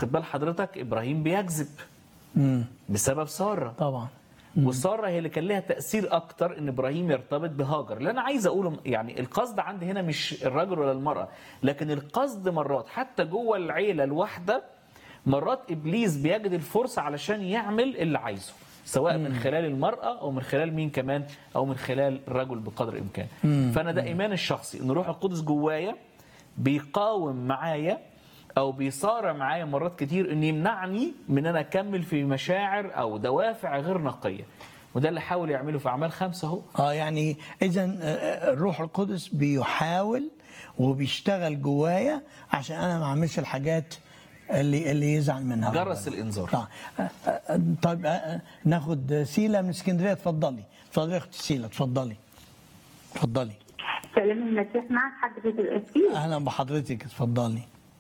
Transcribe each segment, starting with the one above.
واخد بال حضرتك ابراهيم بيكذب مم. بسبب ساره طبعا وساره هي اللي كان لها تاثير اكتر ان ابراهيم يرتبط بهاجر اللي انا عايز اقوله يعني القصد عندي هنا مش الرجل ولا المراه لكن القصد مرات حتى جوه العيله الواحده مرات ابليس بيجد الفرصه علشان يعمل اللي عايزه سواء من خلال المراه او من خلال مين كمان او من خلال الرجل بقدر الامكان فانا ده ايمان الشخصي ان روح القدس جوايا بيقاوم معايا او بيصارع معايا مرات كتير ان يمنعني من ان انا اكمل في مشاعر او دوافع غير نقيه وده اللي حاول يعمله في اعمال خمسه اهو اه يعني اذا الروح القدس بيحاول وبيشتغل جوايا عشان انا ما اعملش الحاجات اللي اللي يزعل منها جرس ربنا. الانذار طيب آه، آه، طيب آه، ناخد سيلا من اسكندريه اتفضلي اتفضلي يا اختي سيلا اتفضلي اتفضلي سلام المسيح مع حضرة القسيس اهلا بحضرتك اتفضلي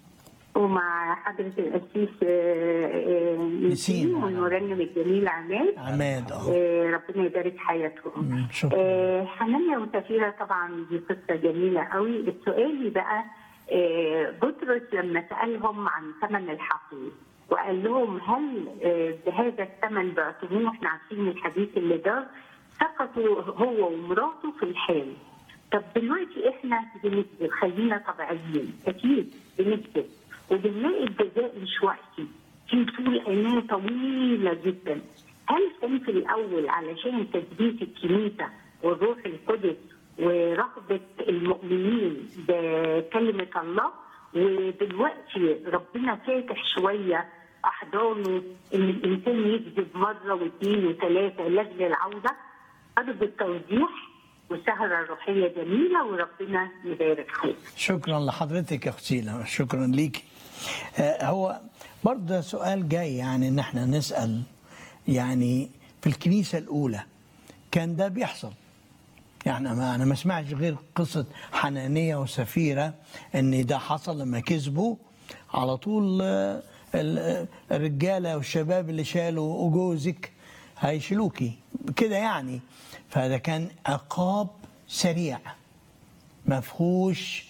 ومع حضرة القسيس آه، آه، نسيم. نسيم والمرنم الجميل عماد عماد اه آه، ربنا يبارك حياتهم مم، شكرا. آه، حنانيا وسفيرة طبعا دي قصة جميلة قوي السؤال بقى آه، بطرس لما سألهم عن ثمن الحقل وقال لهم هل آه، بهذا الثمن بعتموه احنا عارفين الحديث اللي دار سقطوا هو ومراته في الحال طب دلوقتي احنا بنكذب خلينا طبيعيين اكيد بنكذب وبنلاقي الجزاء مش وقتي في طول اناه طويله جدا هل كان في الاول علشان تثبيت الكنيسه والروح القدس ورغبه المؤمنين بكلمه الله ودلوقتي ربنا فاتح شويه احضانه ان الانسان يكذب مره واثنين وثلاثه لاجل العوده ارجو التوضيح وسهره روحيه جميله وربنا يبارك خير شكرا لحضرتك يا اختي سيلا شكرا ليكي آه، هو برضه ده سؤال جاي يعني ان احنا نسال يعني في الكنيسه الاولى كان ده بيحصل يعني ما انا ما سمعتش غير قصه حنانيه وسفيره ان ده حصل لما كذبوا على طول آه، ال- الرجاله والشباب اللي شالوا جوزك هيشيلوكي كده يعني فده كان عقاب سريع ما فيهوش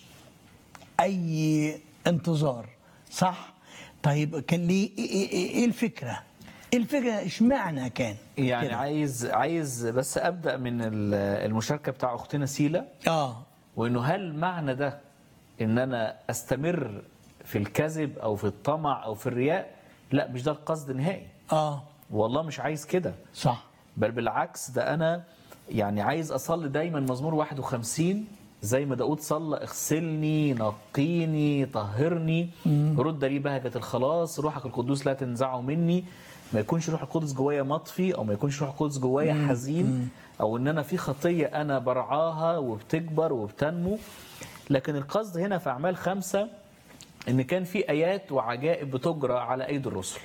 اي انتظار صح طيب كان ليه ايه, إيه, إيه, إيه الفكره ايه الفكره اشمعنى كان يعني كده؟ عايز عايز بس ابدا من ال- المشاركه بتاع اختنا سيلا اه وانه هل معنى ده ان انا استمر في الكذب او في الطمع او في الرياء لا مش ده القصد نهائي اه والله مش عايز كده صح بل بالعكس ده انا يعني عايز اصلي دايما مزمور 51 زي ما داود صلى اغسلني نقيني طهرني رد لي بهجة الخلاص روحك القدوس لا تنزعه مني ما يكونش روح القدس جوايا مطفي او ما يكونش روح القدس جوايا حزين او ان انا في خطية انا برعاها وبتكبر وبتنمو لكن القصد هنا في اعمال خمسة ان كان في ايات وعجائب بتجرى على ايدي الرسل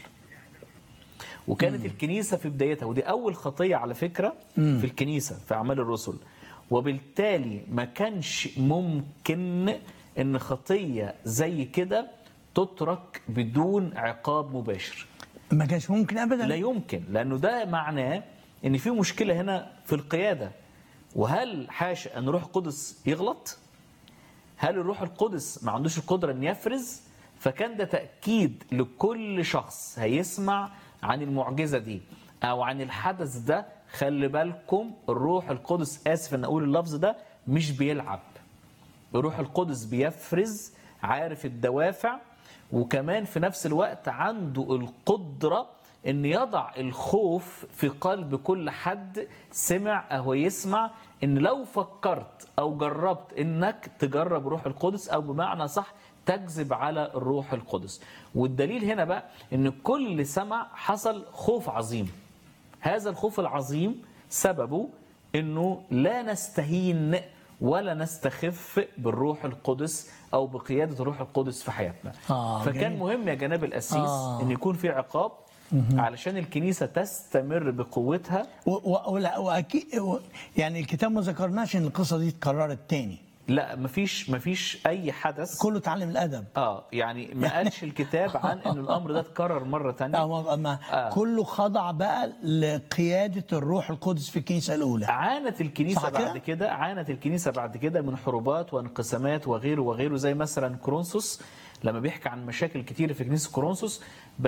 وكانت الكنيسه في بدايتها ودي اول خطيه على فكره في الكنيسه في اعمال الرسل وبالتالي ما كانش ممكن ان خطيه زي كده تترك بدون عقاب مباشر ما كانش ممكن ابدا لا يمكن لانه ده معناه ان في مشكله هنا في القياده وهل حاشا ان روح القدس يغلط هل الروح القدس ما عندوش القدره ان يفرز فكان ده تاكيد لكل شخص هيسمع عن المعجزه دي او عن الحدث ده خلي بالكم الروح القدس اسف ان اقول اللفظ ده مش بيلعب الروح القدس بيفرز عارف الدوافع وكمان في نفس الوقت عنده القدرة ان يضع الخوف في قلب كل حد سمع او يسمع ان لو فكرت او جربت انك تجرب روح القدس او بمعنى صح تكذب على الروح القدس والدليل هنا بقى ان كل سمع حصل خوف عظيم هذا الخوف العظيم سببه انه لا نستهين ولا نستخف بالروح القدس او بقياده الروح القدس في حياتنا آه، فكان جميل. مهم يا جناب القسيس آه. ان يكون في عقاب علشان الكنيسه تستمر بقوتها و- و- ولا- واكيد و- يعني الكتاب ما ذكرناش ان القصه دي اتكررت تاني لا مفيش مفيش اي حدث كله اتعلم الادب اه يعني ما قالش الكتاب عن ان الامر ده اتكرر مره تانية أما أما آه. كله خضع بقى لقياده الروح القدس في الكنيسه الاولى عانت الكنيسه صح كده؟ بعد كده عانت الكنيسه بعد كده من حروبات وانقسامات وغيره وغيره زي مثلا كرونسوس لما بيحكي عن مشاكل كتير في كنيسه كورنثوس